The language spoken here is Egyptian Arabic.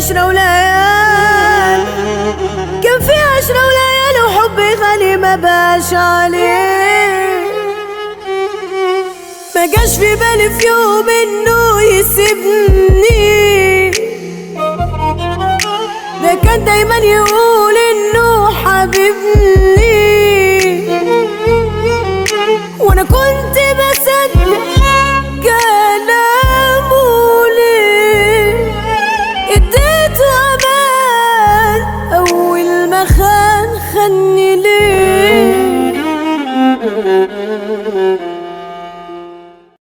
عشرة وليال كان في عشرة وليال وحبي غالي ما باش عليه ما جاش في بالي في يوم انه يسيبني ده كان دايما يقول انه حبيبني وانا كنت بصدق